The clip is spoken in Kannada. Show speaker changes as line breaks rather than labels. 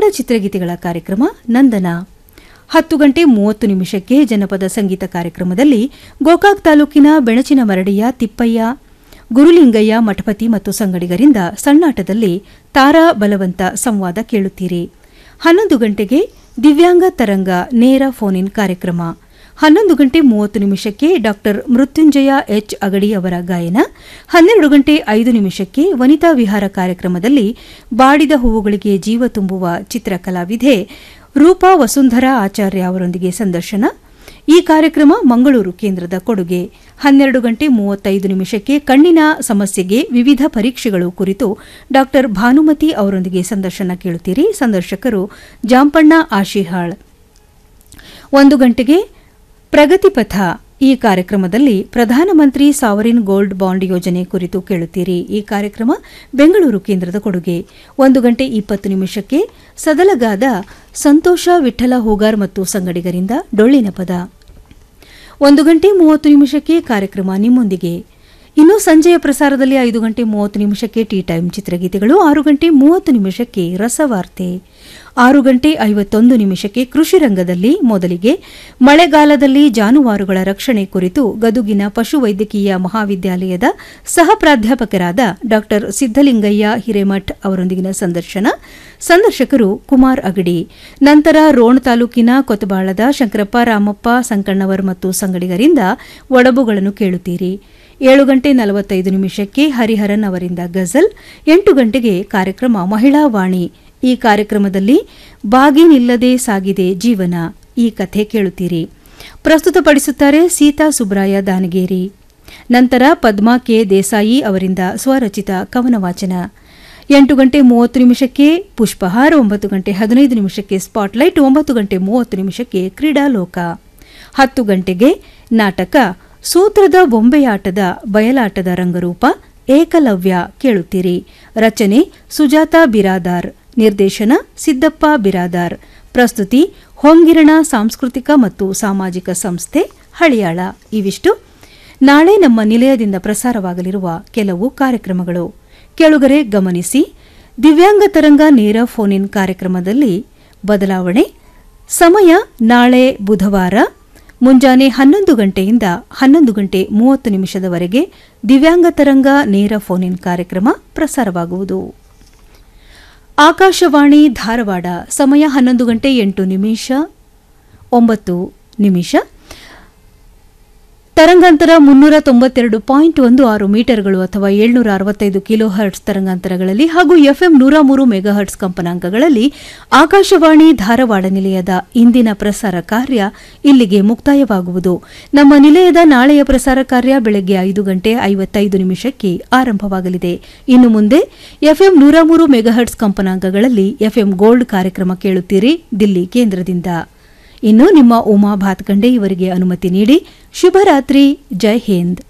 ಚಿತ್ರಗೀತೆಗಳ ಕಾರ್ಯಕ್ರಮ ನಂದನ ಹತ್ತು ಗಂಟೆ ಮೂವತ್ತು ನಿಮಿಷಕ್ಕೆ ಜನಪದ ಸಂಗೀತ ಕಾರ್ಯಕ್ರಮದಲ್ಲಿ ಗೋಕಾಕ್ ತಾಲೂಕಿನ ಬೆಣಚಿನ ಮರಡಿಯ ತಿಪ್ಪಯ್ಯ ಗುರುಲಿಂಗಯ್ಯ ಮಠಪತಿ ಮತ್ತು ಸಂಗಡಿಗರಿಂದ ಸಣ್ಣಾಟದಲ್ಲಿ ತಾರಾ ಬಲವಂತ ಸಂವಾದ ಕೇಳುತ್ತೀರಿ ಹನ್ನೊಂದು ಗಂಟೆಗೆ ದಿವ್ಯಾಂಗ ತರಂಗ ನೇರ ಫೋನ್ ಇನ್ ಕಾರ್ಯಕ್ರಮ ಹನ್ನೊಂದು ಗಂಟೆ ಮೂವತ್ತು ನಿಮಿಷಕ್ಕೆ ಡಾಕ್ಟರ್ ಮೃತ್ಯುಂಜಯ ಎಚ್ ಅಗಡಿ ಅವರ ಗಾಯನ ಹನ್ನೆರಡು ಗಂಟೆ ಐದು ನಿಮಿಷಕ್ಕೆ ವನಿತಾ ವಿಹಾರ ಕಾರ್ಯಕ್ರಮದಲ್ಲಿ ಬಾಡಿದ ಹೂವುಗಳಿಗೆ ಜೀವ ತುಂಬುವ ಚಿತ್ರಕಲಾವಿದೆ ರೂಪಾ ವಸುಂಧರಾ ಆಚಾರ್ಯ ಅವರೊಂದಿಗೆ ಸಂದರ್ಶನ ಈ ಕಾರ್ಯಕ್ರಮ ಮಂಗಳೂರು ಕೇಂದ್ರದ ಕೊಡುಗೆ ಹನ್ನೆರಡು ಗಂಟೆ ಮೂವತ್ತೈದು ನಿಮಿಷಕ್ಕೆ ಕಣ್ಣಿನ ಸಮಸ್ಯೆಗೆ ವಿವಿಧ ಪರೀಕ್ಷೆಗಳು ಕುರಿತು ಡಾಕ್ಟರ್ ಭಾನುಮತಿ ಅವರೊಂದಿಗೆ ಸಂದರ್ಶನ ಕೇಳುತ್ತೀರಿ ಸಂದರ್ಶಕರು ಜಾಂಪಣ್ಣ ಆಶಿಹಾಳ್ ಒಂದು ಗಂಟೆಗೆ ಪ್ರಗತಿಪಥ ಈ ಕಾರ್ಯಕ್ರಮದಲ್ಲಿ ಪ್ರಧಾನಮಂತ್ರಿ ಸಾವರಿನ್ ಗೋಲ್ಡ್ ಬಾಂಡ್ ಯೋಜನೆ ಕುರಿತು ಕೇಳುತ್ತೀರಿ ಈ ಕಾರ್ಯಕ್ರಮ ಬೆಂಗಳೂರು ಕೇಂದ್ರದ ಕೊಡುಗೆ ಒಂದು ಗಂಟೆ ಇಪ್ಪತ್ತು ನಿಮಿಷಕ್ಕೆ ಸದಲಗಾದ ಸಂತೋಷ ವಿಠಲ ಹೂಗಾರ್ ಮತ್ತು ಸಂಗಡಿಗರಿಂದ ಡೊಳ್ಳಿನ ಪದ ಒಂದು ಗಂಟೆ ಮೂವತ್ತು ನಿಮಿಷಕ್ಕೆ ಕಾರ್ಯಕ್ರಮ ನಿಮ್ಮೊಂದಿಗೆ ಇನ್ನು ಸಂಜೆಯ ಪ್ರಸಾರದಲ್ಲಿ ಐದು ಗಂಟೆ ಮೂವತ್ತು ನಿಮಿಷಕ್ಕೆ ಟೀ ಟೈಮ್ ಚಿತ್ರಗೀತೆಗಳು ಆರು ಗಂಟೆ ಮೂವತ್ತು ನಿಮಿಷಕ್ಕೆ ರಸವಾರ್ತೆ ಆರು ಗಂಟೆ ಐವತ್ತೊಂದು ನಿಮಿಷಕ್ಕೆ ಕೃಷಿ ರಂಗದಲ್ಲಿ ಮೊದಲಿಗೆ ಮಳೆಗಾಲದಲ್ಲಿ ಜಾನುವಾರುಗಳ ರಕ್ಷಣೆ ಕುರಿತು ಗದುಗಿನ ಪಶುವೈದ್ಯಕೀಯ ಮಹಾವಿದ್ಯಾಲಯದ ಸಹ ಪ್ರಾಧ್ಯಾಪಕರಾದ ಡಾ ಸಿದ್ದಲಿಂಗಯ್ಯ ಹಿರೇಮಠ್ ಅವರೊಂದಿಗಿನ ಸಂದರ್ಶನ ಸಂದರ್ಶಕರು ಕುಮಾರ್ ಅಗಡಿ ನಂತರ ರೋಣ ತಾಲೂಕಿನ ಕೊತ್ತಬಾಳದ ಶಂಕರಪ್ಪ ರಾಮಪ್ಪ ಸಂಕಣ್ಣವರ್ ಮತ್ತು ಸಂಗಡಿಗರಿಂದ ಒಡಬುಗಳನ್ನು ಕೇಳುತ್ತೀರಿ ಏಳು ಗಂಟೆ ನಲವತ್ತೈದು ನಿಮಿಷಕ್ಕೆ ಹರಿಹರನ್ ಅವರಿಂದ ಗಜಲ್ ಎಂಟು ಗಂಟೆಗೆ ಕಾರ್ಯಕ್ರಮ ಮಹಿಳಾ ವಾಣಿ ಈ ಕಾರ್ಯಕ್ರಮದಲ್ಲಿ ಬಾಗಿನಿಲ್ಲದೆ ಸಾಗಿದೆ ಜೀವನ ಈ ಕಥೆ ಕೇಳುತ್ತೀರಿ ಪ್ರಸ್ತುತಪಡಿಸುತ್ತಾರೆ ಸೀತಾ ಸುಬ್ರಾಯ ದಾನಗೇರಿ ನಂತರ ಪದ್ಮಾ ಕೆ ದೇಸಾಯಿ ಅವರಿಂದ ಸ್ವರಚಿತ ಕವನ ವಾಚನ ಎಂಟು ಗಂಟೆ ಮೂವತ್ತು ನಿಮಿಷಕ್ಕೆ ಪುಷ್ಪಹಾರ ಒಂಬತ್ತು ಗಂಟೆ ಹದಿನೈದು ನಿಮಿಷಕ್ಕೆ ಸ್ಪಾಟ್ಲೈಟ್ ಒಂಬತ್ತು ಗಂಟೆ ಮೂವತ್ತು ನಿಮಿಷಕ್ಕೆ ಕ್ರೀಡಾಲೋಕ ಹತ್ತು ಗಂಟೆಗೆ ನಾಟಕ ಸೂತ್ರದ ಬೊಂಬೆಯಾಟದ ಬಯಲಾಟದ ರಂಗರೂಪ ಏಕಲವ್ಯ ಕೇಳುತ್ತೀರಿ ರಚನೆ ಸುಜಾತಾ ಬಿರಾದಾರ್ ನಿರ್ದೇಶನ ಸಿದ್ದಪ್ಪ ಬಿರಾದಾರ್ ಪ್ರಸ್ತುತಿ ಹೊಂಗಿರಣ ಸಾಂಸ್ಕೃತಿಕ ಮತ್ತು ಸಾಮಾಜಿಕ ಸಂಸ್ಥೆ ಹಳಿಯಾಳ ಇವಿಷ್ಟು ನಾಳೆ ನಮ್ಮ ನಿಲಯದಿಂದ ಪ್ರಸಾರವಾಗಲಿರುವ ಕೆಲವು ಕಾರ್ಯಕ್ರಮಗಳು ಕೆಳುಗರೆ ಗಮನಿಸಿ ದಿವ್ಯಾಂಗ ತರಂಗ ನೇರ ಫೋನ್ ಇನ್ ಕಾರ್ಯಕ್ರಮದಲ್ಲಿ ಬದಲಾವಣೆ ಸಮಯ ನಾಳೆ ಬುಧವಾರ ಮುಂಜಾನೆ ಹನ್ನೊಂದು ಗಂಟೆಯಿಂದ ಹನ್ನೊಂದು ಗಂಟೆ ಮೂವತ್ತು ನಿಮಿಷದವರೆಗೆ ದಿವ್ಯಾಂಗ ತರಂಗ ನೇರ ಫೋನ್ ಇನ್ ಕಾರ್ಯಕ್ರಮ ಪ್ರಸಾರವಾಗುವುದು ಆಕಾಶವಾಣಿ ಧಾರವಾಡ ಸಮಯ ಹನ್ನೊಂದು ಗಂಟೆ ಎಂಟು ನಿಮಿಷ ಒಂಬತ್ತು ನಿಮಿಷ ತರಂಗಾಂತರ ಮುನ್ನೂರ ತೊಂಬತ್ತೆರಡು ಪಾಯಿಂಟ್ ಒಂದು ಆರು ಮೀಟರ್ಗಳು ಅಥವಾ ಏಳ್ನೂರ ಅರವತ್ತೈದು ಕಿಲೋ ಹರ್ಟ್ಸ್ ತರಂಗಾಂತರಗಳಲ್ಲಿ ಹಾಗೂ ಎಫ್ಎಂ ನೂರ ಮೂರು ಮೆಗಾಹರ್ಟ್ಸ್ ಕಂಪನಾಂಕಗಳಲ್ಲಿ ಆಕಾಶವಾಣಿ ಧಾರವಾಡ ನಿಲಯದ ಇಂದಿನ ಪ್ರಸಾರ ಕಾರ್ಯ ಇಲ್ಲಿಗೆ ಮುಕ್ತಾಯವಾಗುವುದು ನಮ್ಮ ನಿಲಯದ ನಾಳೆಯ ಪ್ರಸಾರ ಕಾರ್ಯ ಬೆಳಗ್ಗೆ ಐದು ಗಂಟೆ ಐವತ್ತೈದು ನಿಮಿಷಕ್ಕೆ ಆರಂಭವಾಗಲಿದೆ ಇನ್ನು ಮುಂದೆ ಎಫ್ಎಂ ನೂರ ಮೂರು ಮೆಗಾಹರ್ಟ್ಸ್ ಕಂಪನಾಂಕಗಳಲ್ಲಿ ಎಫ್ಎಂ ಗೋಲ್ಡ್ ಕಾರ್ಯಕ್ರಮ ಕೇಳುತ್ತೀರಿ ದಿಲ್ಲಿ ಕೇಂದ್ರದಿಂದ ಇನ್ನು ನಿಮ್ಮ ಉಮಾ ಭಾತ್ಕಂಡೆ ಇವರಿಗೆ ಅನುಮತಿ ನೀಡಿ ಶುಭರಾತ್ರಿ ಜೈ ಹಿಂದ್